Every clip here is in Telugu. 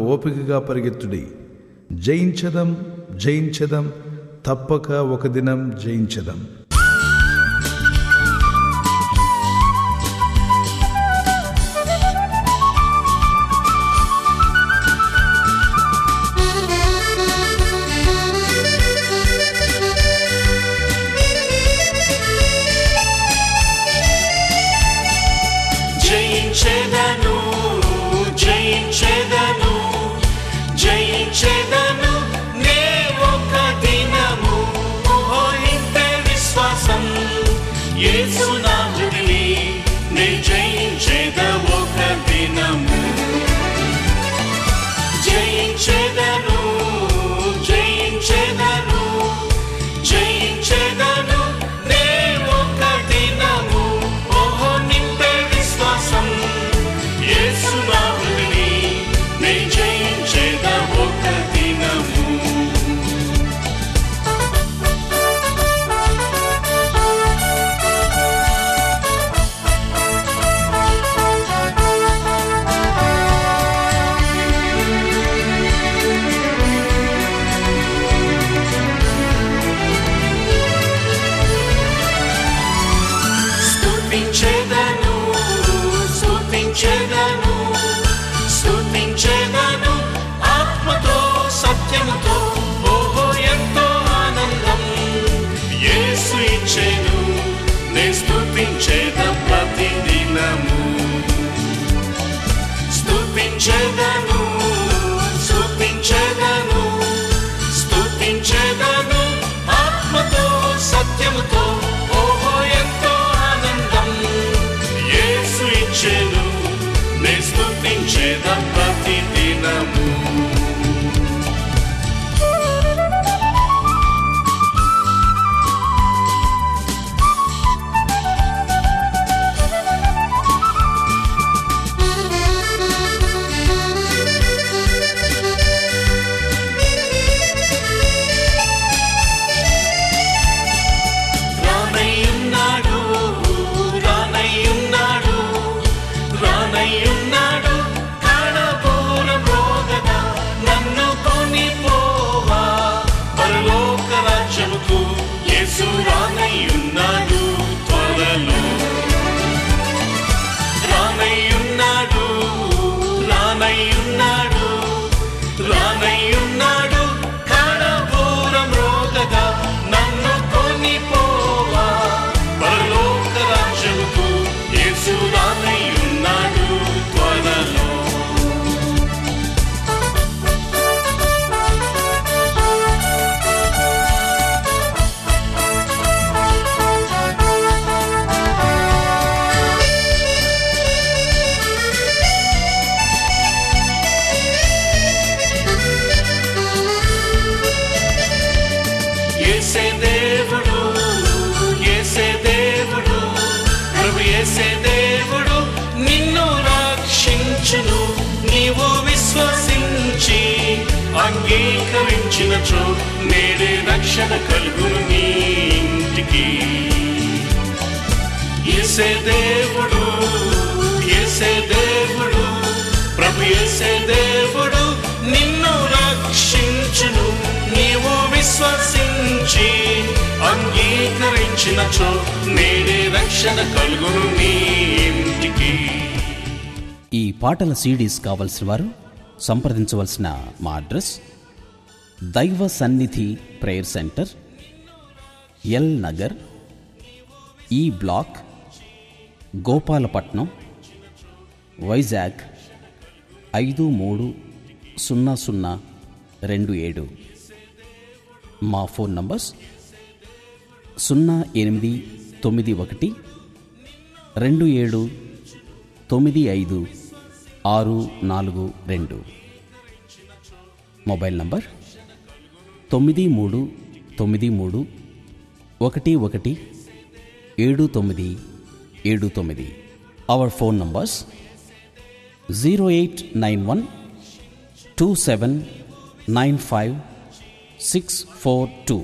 ఓపికగా పరిగెత్తుడి జయించదం జయించదం తప్పక ఒక దినం జయించదం జయించెదను జయించెదను జయించెదను నే ఒక దినము ఓహో ఇంతే విశ్వాసం యేసు నామముని నే జయించెద ఒక దినము జయించెదను జయించెదను జయించెదను నే ఒక దినము ఓహో నింపే విశ్వాసం యేసు నామముని నే జయించెద ఒక దినము స్తుతించెదను స్తుతించెదను స్తుతించెదను ఆత్మతో సత్యముతో ఓహో ఎంతో ఆనందం యేసు ఇచ్చెను నే స్తుతించెద ప్రతిదినము స్తుతించెదను స్తుతించెదను స్తుతించెదను ఆత్మతో సత్యముతో ఓహో ఎంతో ఆనందం యేసు ఇచ్చెను నే స్తుతించెద ప్రతిదినము రానయ్యున్నాడు రానయ్యున్నాడు రానయ్యున్నాడు కడబోర మోగగా నన్ను కొనిపోవా పరలోక రాజ్యముకు యేసు రానయ్యున్నాడు త్వరలో రానయ్యున్నాడు రానయ్యున్నాడు రానయ్యున్నాడు కడబోర మ్రోగగా నన్ను కొనిపోవా పరలోక రాజ్యముకు యేసు రానయ్యున్నాడు త్వరలో యేసే దేవుడు యేసే దేవుడు ప్రభు యేసే దేవుడు నిన్ను రక్షించును నీవు విశ్వసించి అంగీకరించినచో నేడే రక్షణ కలుగును నీ ఇంటికి యేసే దేవుడు యేసే దేవుడు ప్రభు యేసే దేవుడు నిన్ను రక్షించును నీవు విశ్వసించి అంగీకరించినచో నేడే రక్షణ కలుగును నీ ఇంటికి ఈ పాటల సీడీస్ కావలసిన వారు సంప్రదించవలసిన మా అడ్రస్ దైవ సన్నిధి ప్రేయర్ సెంటర్ ఎల్ నగర్ ఈ బ్లాక్ గోపాలపట్నం వైజాగ్ ఐదు మూడు సున్నా సున్నా రెండు ఏడు మా ఫోన్ నంబర్స్ సున్నా ఎనిమిది తొమ్మిది ఒకటి రెండు ఏడు తొమ్మిది ఐదు ఆరు నాలుగు రెండు మొబైల్ నంబర్ తొమ్మిది మూడు తొమ్మిది మూడు ఒకటి ఒకటి ఏడు తొమ్మిది ఏడు తొమ్మిది our phone numbers zero eight nine one two seven nine five six four two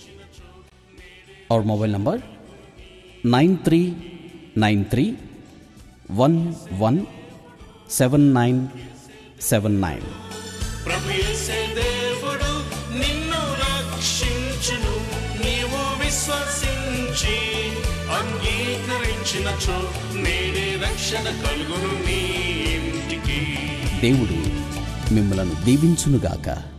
our mobile number nine three nine three one one seven nine seven nine ప్రభు యేసే దేవుడు నిన్ను రక్షించును నీవు విశ్వసించి అంగీకరించినచో నేడే రక్షణ కలుగును నీ ఇంటికి దేవుడు మిమ్మలను దీవించునుగాక